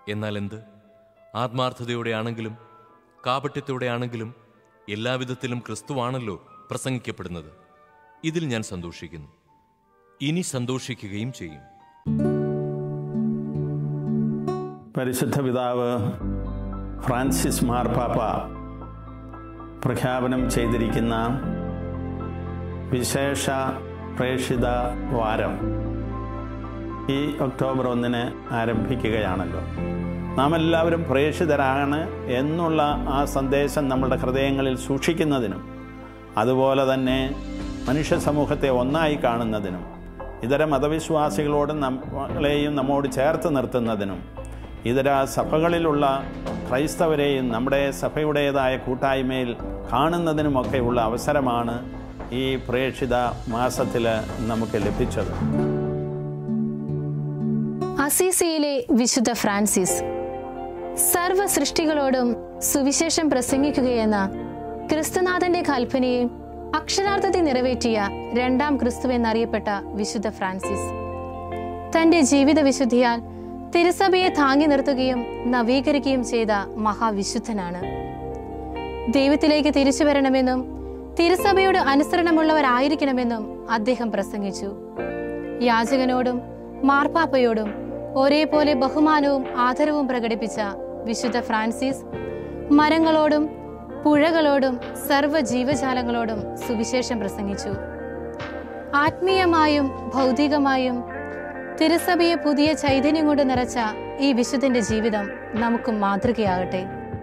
എന്നാൽ എന്ത് ആത്മാർത്ഥതയോടെ ആണെങ്കിലും കാപട്യത്തോടെ ആണെങ്കിലും എല്ലാവിധത്തിലും ക്രിസ്തുവാണല്ലോ പ്രസംഗിക്കപ്പെടുന്നത് ഇതിൽ ഞാൻ സന്തോഷിക്കുന്നു ഇനി സന്തോഷിക്കുകയും ചെയ്യും പരിശുദ്ധ പിതാവ് ഫ്രാൻസിസ് മാർപ്പാപ്പ പ്രഖ്യാപനം ചെയ്തിരിക്കുന്ന വിശേഷ പ്രേക്ഷിത വാരം ഈ ഒക്ടോബർ ഒന്നിന് ആരംഭിക്കുകയാണല്ലോ നാം എല്ലാവരും പ്രേക്ഷിതരാണ് എന്നുള്ള ആ സന്ദേശം നമ്മളുടെ ഹൃദയങ്ങളിൽ സൂക്ഷിക്കുന്നതിനും അതുപോലെ തന്നെ മനുഷ്യ സമൂഹത്തെ ഒന്നായി കാണുന്നതിനും ഇതര മതവിശ്വാസികളോട് നമ്മളെയും നമ്മോട് ചേർത്ത് നിർത്തുന്നതിനും ഇതര സഭകളിലുള്ള ക്രൈസ്തവരെയും നമ്മുടെ സഭയുടേതായ കൂട്ടായ്മയിൽ കാണുന്നതിനുമൊക്കെയുള്ള അവസരമാണ് ഈ പ്രേക്ഷിത മാസത്തിൽ നമുക്ക് ലഭിച്ചത് അസീസിയിലെ വിശുദ്ധ ഫ്രാൻസിസ് സർവ സൃഷ്ടികളോടും സുവിശേഷം പ്രസംഗിക്കുകയെന്ന ക്രിസ്തുനാഥന്റെ കൽപ്പനയെ അക്ഷരാർത്ഥത്തിൽ നിറവേറ്റിയ രണ്ടാം ക്രിസ്തു എന്നറിയപ്പെട്ട വിശുദ്ധ ഫ്രാൻസിസ് തന്റെ ജീവിത വിശുദ്ധിയാൽ തിരുസഭയെ താങ്ങി നിർത്തുകയും നവീകരിക്കുകയും ചെയ്ത മഹാവിശുദ്ധനാണ് ദൈവത്തിലേക്ക് തിരിച്ചു വരണമെന്നും തിരുസഭയോട് അനുസരണമുള്ളവരായിരിക്കണമെന്നും അദ്ദേഹം പ്രസംഗിച്ചു യാചകനോടും മാർപ്പാപ്പയോടും ഒരേപോലെ ബഹുമാനവും ആദരവും പ്രകടിപ്പിച്ച വിശുദ്ധ ഫ്രാൻസിസ് മരങ്ങളോടും പുഴകളോടും സർവ്വ ജീവജാലങ്ങളോടും സുവിശേഷം പ്രസംഗിച്ചു ആത്മീയമായും ഭൗതികമായും തിരുസഭയെ പുതിയ ചൈതന്യം കൊണ്ട് നിറച്ച ഈ വിശുദ്ധന്റെ ജീവിതം നമുക്കും മാതൃകയാകട്ടെ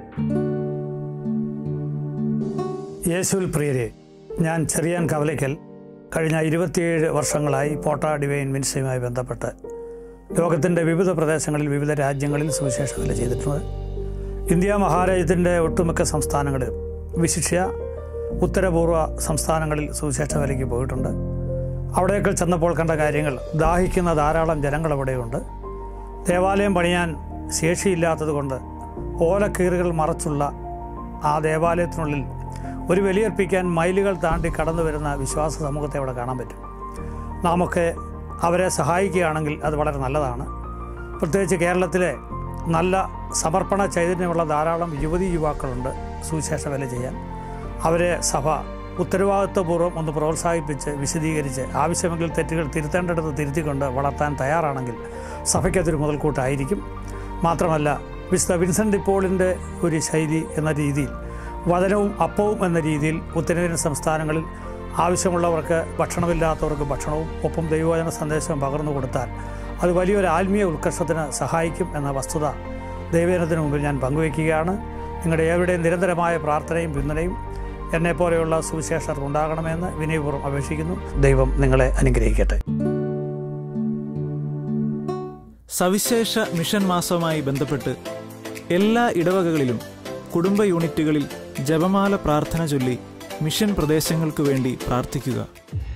യേശുവിൽ പ്രിയരെ ഞാൻ ചെറിയാൻ കവലയ്ക്കൽ കഴിഞ്ഞ ഇരുപത്തിയേഴ് വർഷങ്ങളായി പോട്ട ഡിവൈൻ മിനിസ്ട്രിയുമായി ബന്ധപ്പെട്ട് ലോകത്തിൻ്റെ വിവിധ പ്രദേശങ്ങളിൽ വിവിധ രാജ്യങ്ങളിൽ സുവിശേഷ വേല ചെയ്തിട്ടുണ്ട് ഇന്ത്യ മഹാരാജ്യത്തിൻ്റെ ഒട്ടുമിക്ക സംസ്ഥാനങ്ങളിലും വിശിഷ്യ ഉത്തരപൂർവ്വ സംസ്ഥാനങ്ങളിൽ സുവിശേഷ വേലയ്ക്ക് പോയിട്ടുണ്ട് അവിടേക്ക് ചെന്നപ്പോൾ കണ്ട കാര്യങ്ങൾ ദാഹിക്കുന്ന ധാരാളം ജനങ്ങൾ അവിടെയുണ്ട് ദേവാലയം പണിയാൻ ശേഷിയില്ലാത്തതുകൊണ്ട് ഓലക്കീറുകൾ മറച്ചുള്ള ആ ദേവാലയത്തിനുള്ളിൽ ഒരു ബലിയർപ്പിക്കാൻ മൈലുകൾ താണ്ടി കടന്നു വരുന്ന വിശ്വാസ സമൂഹത്തെ അവിടെ കാണാൻ പറ്റും നാമൊക്കെ അവരെ സഹായിക്കുകയാണെങ്കിൽ അത് വളരെ നല്ലതാണ് പ്രത്യേകിച്ച് കേരളത്തിലെ നല്ല സമർപ്പണ ചൈതന്യമുള്ള ധാരാളം യുവതി യുവാക്കളുണ്ട് സുവിശേഷ വേല ചെയ്യാൻ അവരെ സഭ ഉത്തരവാദിത്വപൂർവ്വം ഒന്ന് പ്രോത്സാഹിപ്പിച്ച് വിശദീകരിച്ച് ആവശ്യമെങ്കിൽ തെറ്റുകൾ തിരുത്തേണ്ടടുത്ത് തിരുത്തിക്കൊണ്ട് വളർത്താൻ തയ്യാറാണെങ്കിൽ സഭയ്ക്കതൊരു മുതൽക്കൂട്ടായിരിക്കും മാത്രമല്ല വിശുദ്ധ വിൻസെൻ്റ് ഡിപ്പോളിൻ്റെ ഒരു ശൈലി എന്ന രീതിയിൽ വചനവും അപ്പവും എന്ന രീതിയിൽ ഉത്തരേന്ത്യൻ സംസ്ഥാനങ്ങളിൽ ആവശ്യമുള്ളവർക്ക് ഭക്ഷണമില്ലാത്തവർക്ക് ഭക്ഷണവും ഒപ്പം ദൈവവചന സന്ദേശം പകർന്നു കൊടുത്താൽ അത് വലിയൊരു ആത്മീയ ഉത്കർഷത്തിന് സഹായിക്കും എന്ന വസ്തുത ദൈവജനത്തിന് മുമ്പിൽ ഞാൻ പങ്കുവയ്ക്കുകയാണ് നിങ്ങളുടെ ഏവരുടെയും നിരന്തരമായ പ്രാർത്ഥനയും പിന്തുണയും എന്നെപ്പോലെയുള്ള സുവിശേഷർ ഉണ്ടാകണമെന്ന് വിനയപൂർവ്വം അപേക്ഷിക്കുന്നു ദൈവം നിങ്ങളെ അനുഗ്രഹിക്കട്ടെ സവിശേഷ മിഷൻ മാസവുമായി ബന്ധപ്പെട്ട് എല്ലാ ഇടവകകളിലും കുടുംബ യൂണിറ്റുകളിൽ ജപമാല പ്രാർത്ഥന ചൊല്ലി മിഷൻ പ്രദേശങ്ങൾക്ക് വേണ്ടി പ്രാർത്ഥിക്കുക